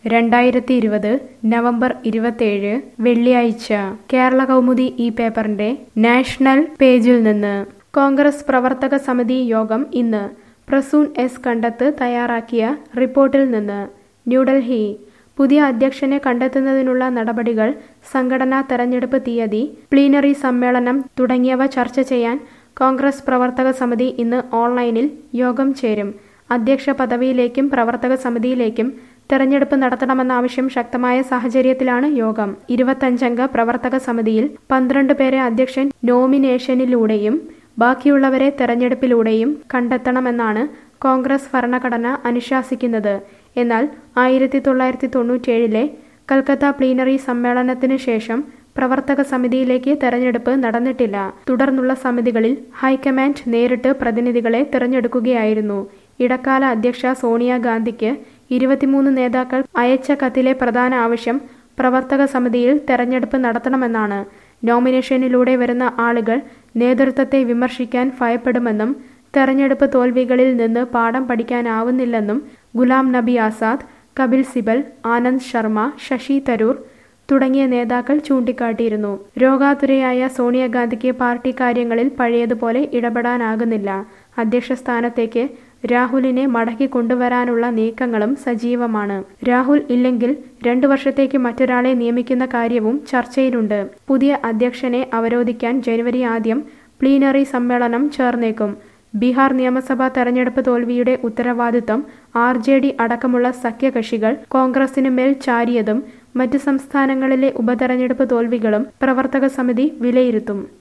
രണ്ടായിരത്തി ഇരുപത് നവംബർ ഇരുപത്തേഴ് വെള്ളിയാഴ്ച കേരള കൗമുദി ഈ പേപ്പറിന്റെ നാഷണൽ പേജിൽ നിന്ന് കോൺഗ്രസ് പ്രവർത്തക സമിതി യോഗം ഇന്ന് പ്രസൂൺ എസ് കണ്ടത്ത് തയ്യാറാക്കിയ റിപ്പോർട്ടിൽ നിന്ന് ന്യൂഡൽഹി പുതിയ അധ്യക്ഷനെ കണ്ടെത്തുന്നതിനുള്ള നടപടികൾ സംഘടനാ തെരഞ്ഞെടുപ്പ് തീയതി പ്ലീനറി സമ്മേളനം തുടങ്ങിയവ ചർച്ച ചെയ്യാൻ കോൺഗ്രസ് പ്രവർത്തക സമിതി ഇന്ന് ഓൺലൈനിൽ യോഗം ചേരും അധ്യക്ഷ പദവിയിലേക്കും പ്രവർത്തക സമിതിയിലേക്കും തെരഞ്ഞെടുപ്പ് നടത്തണമെന്ന ആവശ്യം ശക്തമായ സാഹചര്യത്തിലാണ് യോഗം ഇരുപത്തഞ്ചംഗ പ്രവർത്തക സമിതിയിൽ പന്ത്രണ്ട് പേരെ അധ്യക്ഷൻ നോമിനേഷനിലൂടെയും ബാക്കിയുള്ളവരെ തെരഞ്ഞെടുപ്പിലൂടെയും കണ്ടെത്തണമെന്നാണ് കോൺഗ്രസ് ഭരണഘടന അനുശാസിക്കുന്നത് എന്നാൽ ആയിരത്തി തൊള്ളായിരത്തി തൊണ്ണൂറ്റേഴിലെ കൽക്കത്ത പ്ലീനറി സമ്മേളനത്തിന് ശേഷം പ്രവർത്തക സമിതിയിലേക്ക് തെരഞ്ഞെടുപ്പ് നടന്നിട്ടില്ല തുടർന്നുള്ള സമിതികളിൽ ഹൈക്കമാൻഡ് നേരിട്ട് പ്രതിനിധികളെ തിരഞ്ഞെടുക്കുകയായിരുന്നു ഇടക്കാല അധ്യക്ഷ സോണിയാഗാന്ധിക്ക് ഇരുപത്തിമൂന്ന് നേതാക്കൾ അയച്ച കത്തിലെ പ്രധാന ആവശ്യം പ്രവർത്തക സമിതിയിൽ തെരഞ്ഞെടുപ്പ് നടത്തണമെന്നാണ് നോമിനേഷനിലൂടെ വരുന്ന ആളുകൾ നേതൃത്വത്തെ വിമർശിക്കാൻ ഭയപ്പെടുമെന്നും തെരഞ്ഞെടുപ്പ് തോൽവികളിൽ നിന്ന് പാഠം പഠിക്കാനാവുന്നില്ലെന്നും ഗുലാം നബി ആസാദ് കപിൽ സിബൽ ആനന്ദ് ശർമ്മ ശശി തരൂർ തുടങ്ങിയ നേതാക്കൾ ചൂണ്ടിക്കാട്ടിയിരുന്നു രോഗാതുരയായ സോണിയാഗാന്ധിക്ക് പാർട്ടി കാര്യങ്ങളിൽ പഴയതുപോലെ ഇടപെടാനാകുന്നില്ല അധ്യക്ഷ സ്ഥാനത്തേക്ക് രാഹുലിനെ മടക്കി കൊണ്ടുവരാനുള്ള നീക്കങ്ങളും സജീവമാണ് രാഹുൽ ഇല്ലെങ്കിൽ രണ്ടു വർഷത്തേക്ക് മറ്റൊരാളെ നിയമിക്കുന്ന കാര്യവും ചർച്ചയിലുണ്ട് പുതിയ അധ്യക്ഷനെ അവരോധിക്കാൻ ജനുവരി ആദ്യം പ്ലീനറി സമ്മേളനം ചേർന്നേക്കും ബീഹാർ നിയമസഭാ തെരഞ്ഞെടുപ്പ് തോൽവിയുടെ ഉത്തരവാദിത്തം ആർ ജെ ഡി അടക്കമുള്ള സഖ്യകക്ഷികൾ കോൺഗ്രസിന് മേൽ ചാരിയതും മറ്റ് സംസ്ഥാനങ്ങളിലെ ഉപതെരഞ്ഞെടുപ്പ് തോൽവികളും പ്രവർത്തക സമിതി വിലയിരുത്തും